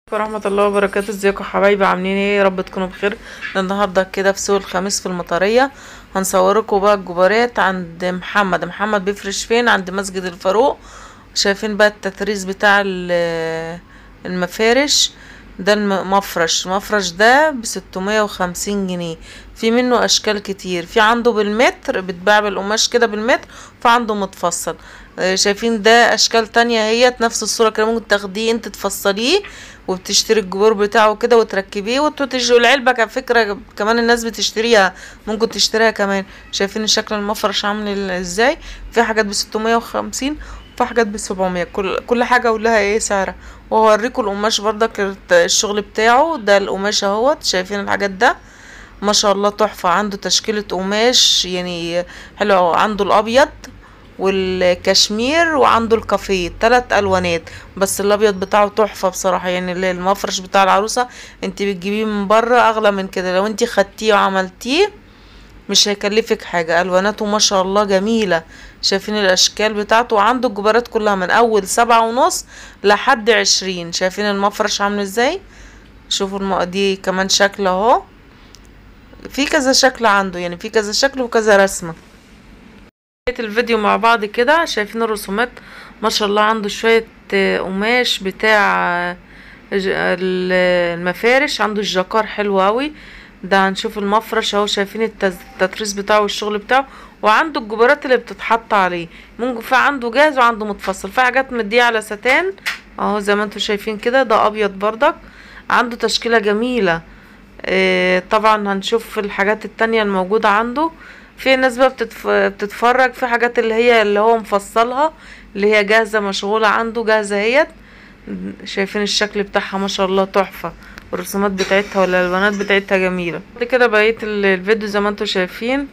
ورحمة الله وبركاته ازيكم يا حبايبي عاملين ايه يا رب تكونوا بخير النهارده كده في سوق الخميس في المطرية هنصوركم بقى الجبارات عند محمد محمد بيفرش فين عند مسجد الفاروق شايفين بقى التتريس بتاع ال- المفارش ده المفرش المفرش ده بستمية وخمسين جنيه في منه اشكال كتير في عنده بالمتر بتباع بالقماش كده بالمتر في عنده متفصل آه، شايفين ده اشكال تانية هي نفس الصورة كده ممكن تاخديه انت تفصليه وبتشتري الجبور بتاعه كده وتركبيه وتشتري العلبة كفكرة كمان الناس بتشتريها ممكن تشتريها كمان شايفين شكل المفرش عامل ال- ازاي في حاجات بستمية وخمسين وفي حاجات بسبعمية كل كل حاجة ولها ايه سعرها وهوريكم القماش برضك الت- الشغل بتاعه ده القماش اهوت شايفين الحاجات ده ما شاء الله تحفة عنده تشكيلة قماش يعني حلو عنده الابيض والكشمير وعنده الكافيه تلات الوانات بس الابيض بتاعه تحفه بصراحه يعني اللي المفرش بتاع العروسه انت بتجيبيه من بره اغلى من كده لو انت خدتيه وعملتيه مش هيكلفك حاجه الواناته ما شاء الله جميله شايفين الاشكال بتاعته وعنده الجبارات كلها من اول سبعة ونص لحد عشرين شايفين المفرش عامل ازاي شوفوا الم... دي كمان شكل اهو في كذا شكل عنده يعني في كذا شكل وكذا رسمه بداية الفيديو مع بعض كده شايفين الرسومات ما شاء الله عنده شوية آه، قماش بتاع آه، ج- ال- المفارش عنده الجاكار حلو اوي ده هنشوف المفرش اهو شايفين التز- التطريز بتاعه والشغل بتاعه وعنده الجبارات اللي بتتحط عليه ممكن في عنده جاهز وعنده متفصل في حاجات مديه على ستان اهو زي ما انتم شايفين كده ده ابيض بردك عنده تشكيلة جميلة آه، طبعا هنشوف الحاجات التانية الموجودة عنده في ناس بقى بتتف... بتتفرج في حاجات اللي هي اللي هو مفصلها اللي هي جاهزة مشغولة عنده جاهزة هي شايفين الشكل بتاعها ما شاء الله تحفة الرسومات بتاعتها والالوانات بتاعتها جميلة بعد كده بقية ال- الفيديو زي ما انتم شايفين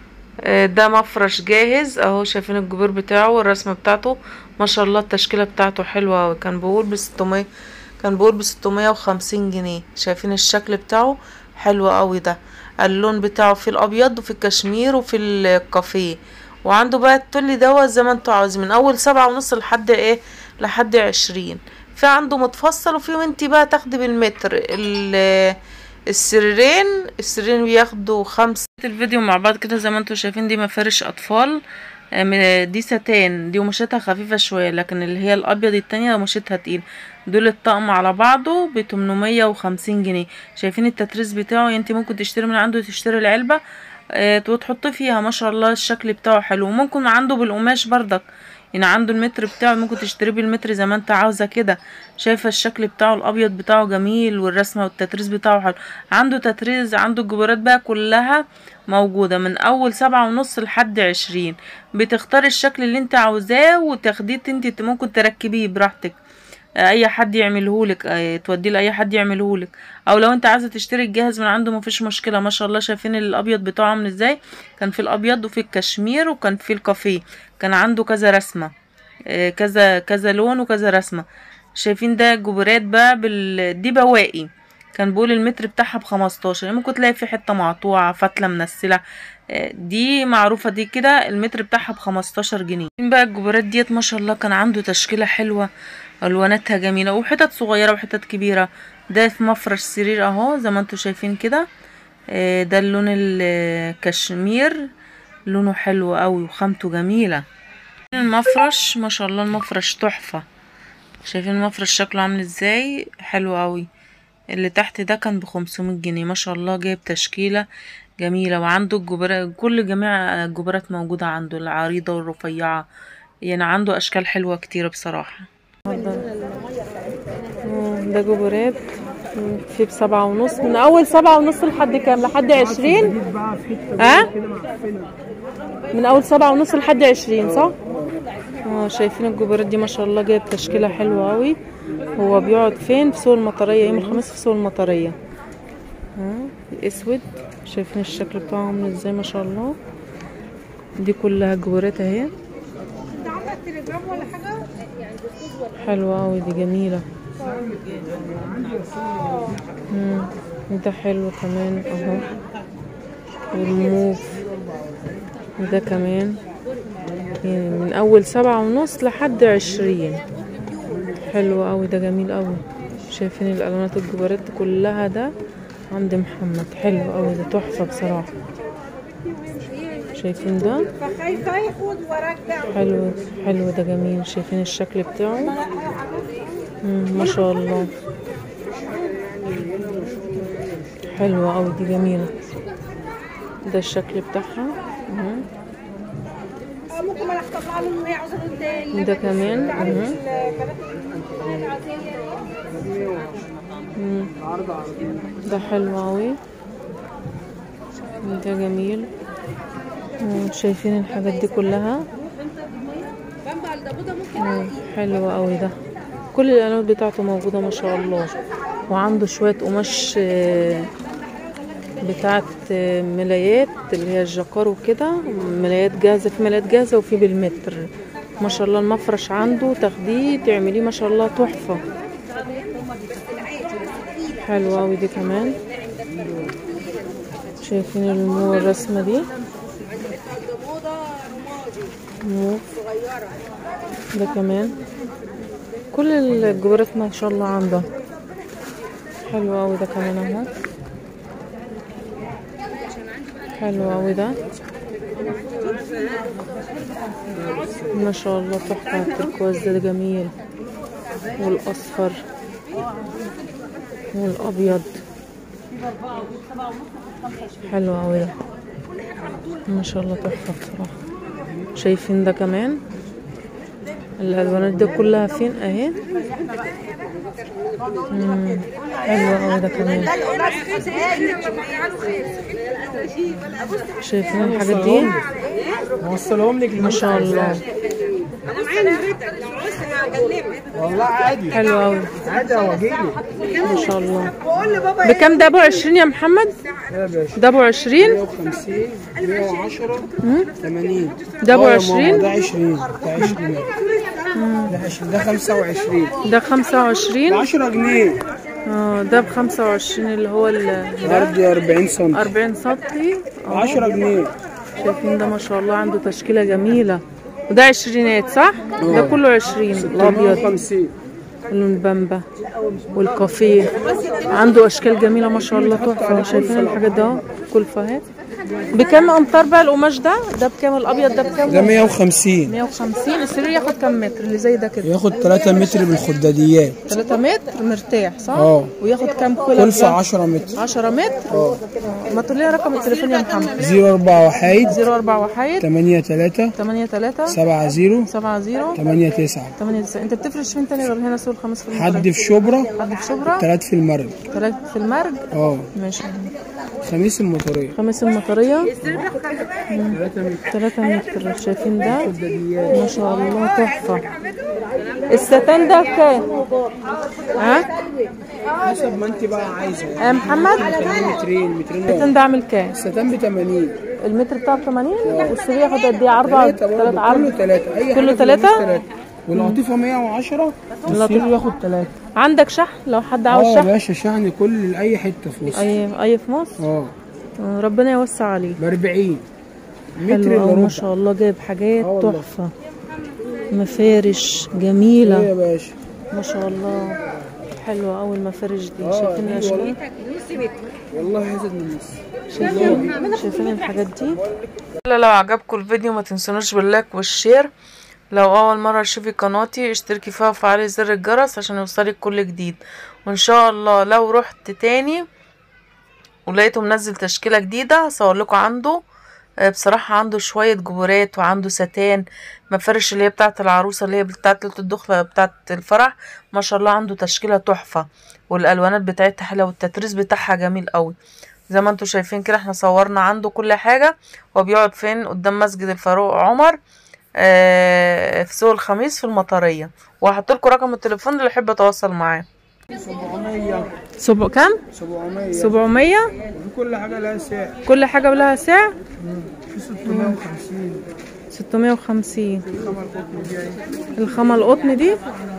آه، ده مفرش جاهز اهو شايفين الجبير بتاعه والرسمة بتاعته ما شاء الله التشكيلة بتاعته حلوة اوي كان بيقول بستمية كان بيقول بستمية وخمسين جنيه شايفين الشكل بتاعه حلو اوي ده اللون بتاعه في الابيض وفي الكشمير وفي الكافيه وعنده بقى التولي دوت زي ما انتوا عاوزين من اول سبعة ونص لحد ايه لحد عشرين في عنده متفصل وفي وانتي بقى تاخدي بالمتر ال- السريرين السريرين بياخدوا خمسة الفيديو مع بعض كده زي ما انتوا شايفين دي مفارش اطفال آه، من- دي ستان دي قماشتها خفيفة شوية لكن اللي هي الابيض التانية قماشتها تقيل دول الطقم على بعضه ب 850 جنيه شايفين التتريس بتاعه انت ممكن تشتري من عنده تشتري العلبة آه، وتحطي فيها ما شاء الله الشكل بتاعه حلو وممكن عنده بالقماش بردك يعني عنده المتر بتاعه ممكن تشتريه بالمتر زي ما انت عاوزة كده شايفة الشكل بتاعه الابيض بتاعه جميل والرسمة والتتريس بتاعه حلو عنده تتريس عنده الجبارات بقى كلها موجودة من اول سبعة ونص لحد عشرين بتختاري الشكل اللي انت عاوزاه وتاخديه انت ممكن تركبيه براحتك اي حد يعملهولك آه، توديه لاي حد يعملهولك او لو انت عايزه تشتري الجاهز من عنده مفيش مشكله ما شاء الله شايفين الابيض بتاعه عامل ازاي كان في الابيض وفي الكشمير وكان في الكافيه كان عنده كذا رسمه آه، كذا كذا لون وكذا رسمه شايفين ده جبرات بقى بال دي بواقي كان بيقول المتر بتاعها بخمستاشر يعني ممكن تلاقي في حته مقطوعه فتله منسله آه، دي معروفه دي كده المتر بتاعها بخمستاشر جنيه بقى الجبرات ديت ما شاء الله كان عنده تشكيله حلوه الواناتها جميله وحتت صغيره وحتت كبيره ده في مفرش سرير اهو زي ما انتوا شايفين كده آه، ده اللون الكشمير لونه حلو قوي وخامته جميله المفرش ما شاء الله المفرش تحفه شايفين المفرش شكله عامل ازاي حلو قوي اللي تحت ده كان بخمسمية جنيه ما شاء الله جايب تشكيله جميله وعنده الجبرات كل جميع الجبرات موجوده عنده العريضه والرفيعه يعني عنده اشكال حلوه كتير بصراحه ده جبرات في بسبعة ونص من أول سبعة ونص لحد كام لحد عشرين ها من أول سبعة ونص لحد عشرين صح اه شايفين الجبرات دي ما شاء الله جايب تشكيلة حلوة أوي هو بيقعد فين في سوق المطرية يوم الخميس في سوق المطرية ها اسود شايفين الشكل بتاعه عامل ازاي ما شاء الله دي كلها جبرات اهي حلوة أوي دي جميلة مم. ده حلو كمان اهو والموف ده كمان يعني من اول سبعة ونص لحد عشرين حلو قوي ده جميل قوي شايفين الالوانات الجبارات دي كلها ده عند محمد حلو قوي ده تحفه بصراحه شايفين ده فخايفة ياخد ورجع حلو حلو ده جميل شايفين الشكل بتاعه مم، ما شاء الله حلوة أوي دي جميلة ده الشكل بتاعها مم. اه ممكن ما اطلع له ان هي عاوزة تاني ده كمان مم. مم. ده حلو أوي ده جميل مم، شايفين الحاجات دي كلها مم، حلو قوي ده كل الالوان بتاعته موجوده ما شاء الله وعنده شويه قماش آه، بتاعت آه، ملايات اللي هي الجاكار وكده ملايات جاهزه في ملايات جاهزه وفي بالمتر ما شاء الله المفرش عنده تاخديه تعمليه ما شاء الله تحفه حلوه قوي دي كمان شايفين المو الرسمه دي موف ده كمان كل الجبرات ما شاء الله عنده حلو قوي ده كمان اهو حلو قوي ده ما شاء الله تحفة التركواز ده جميل والاصفر والابيض حلو قوي ده ما شاء الله تحفة بصراحة شايفين ده كمان الالوانات دي كلها فين اهي مم، حلوة اوي ده كمان شايفين الحاجات دي موصلهم لك ما شاء الله والله عادي حلو اوي عادي اواجيلي ما شاء الله بكام ده ابو عشرين يا محمد يا باشا ده ابو عشرين 150 110 80 ده ابو آه يا عشرين ماما، ده 20 ده 20 ده 20 ده 25 ده خمسة ده وعشرين 10 جنيه اه ده بخمسة وعشرين اللي هو ال برضه 40 سم أربعين سنتي أهو. 10 جنيه شايفين ده ما شاء الله عنده تشكيلة جميلة وده عشرينات صح؟ ده كله عشرين الأبيض 50 البامبا والكافيه عنده أشكال جميلة ما شاء الله تحفة شايفين الحاجات ده أهو؟ كلفة اهي بكام أمتار بقى القماش ده؟ ده بكام الأبيض ده بكام؟ ده 150 150 السرير ياخد كام متر اللي زي ده كده؟ ياخد 3 متر بالخداديات 3 متر مرتاح صح؟ اه. وياخد كام كلفة؟ كلفة 10 متر 10 متر؟ اه ما تقول لي رقم التليفون يا محمد 04 وحيد 04 وحيد 8 3 8 3 7 0 7 0 8 9 8 9 انت بتفرش فين تاني غير هنا سوق الخميس في حد المطرية؟ في شبرا حد في شبرا تلات في المرج ثلاث في المرج اه ماشي خميس المطرية خميس المطرية 3 متر 3 متر شايفين ده ما شاء الله تحفة الستان ده بكام؟ ها؟ حسب ما انت بقى عايزة يا محمد مترين مترين ونص. الستان ده عامل كام؟ الستان ب 80 المتر بتاعه ب 80 والسرير ياخد قد ايه عرض تلاتة ثلاث برضه عرض كله تلاتة أي كله حاجة في تلاتة؟ النص تلاتة والعطيفة 110 السرير ياخد تلاتة عندك شحن لو حد عاوز اه يا شحن باشا شحن كل أي حتة في مصر اي اي في مصر اه آه، ربنا يوسع عليه ب 40 متر حلو إلا أوي ما ربع شاء الله جايب حاجات آه والله. تحفة مفارش ايه جميلة يا باشا ما شاء الله حلوة أوي المفارش دي اه شايفين دي الأشكال والله هزت من النص شايفين شايفين الحاجات دي لا لو عجبكم الفيديو ما تنسونوش باللايك والشير لو اول مره تشوفي قناتي اشتركي فيها وفعلي زر الجرس عشان يوصلك كل جديد وان شاء الله لو رحت تاني ولقيته منزل تشكيله جديده هصور لكم عنده آه، بصراحه عنده شويه جبورات وعنده ستان مفارش اللي هي بتاعه العروسه اللي هي بتاعه ليله الدخله بتاعه الفرح ما شاء الله عنده تشكيله تحفه والالوانات بتاعتها حلوه والتتريس بتاعها جميل قوي زي ما انتم شايفين كده احنا صورنا عنده كل حاجه هو بيقعد فين قدام مسجد الفاروق عمر آه، في سوق الخميس في المطريه وهحط لكم رقم التليفون اللي يحب يتواصل معاه 700 سبع كام 700 700 في كل حاجة لها سعر كل حاجه ولها سعر في 650 650 الخمر القطن جاي الخامه القطن دي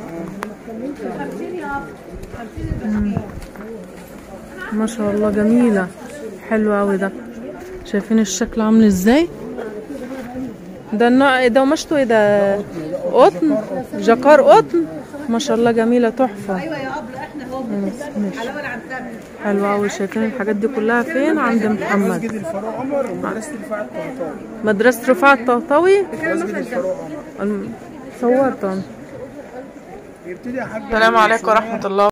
مم. ما شاء الله جميله حلوه قوي ده شايفين الشكل عامل ازاي ده النوع ده قماشته ايه ده قطن جاكار قطن ما شاء الله جميله تحفه ايوه يا ابله احنا هو خلاص ماشي حلوة أوي شايفين الحاجات دي كلها فين عند محمد مسجد الفاروق عمر ومدرسة الفاعل الطهطاوي مدرسة رفاعة الطهطاوي مسجد الفاروق عمر الم- صورت أنا يبتدي يا حاج السلام عليكم ورحمة الله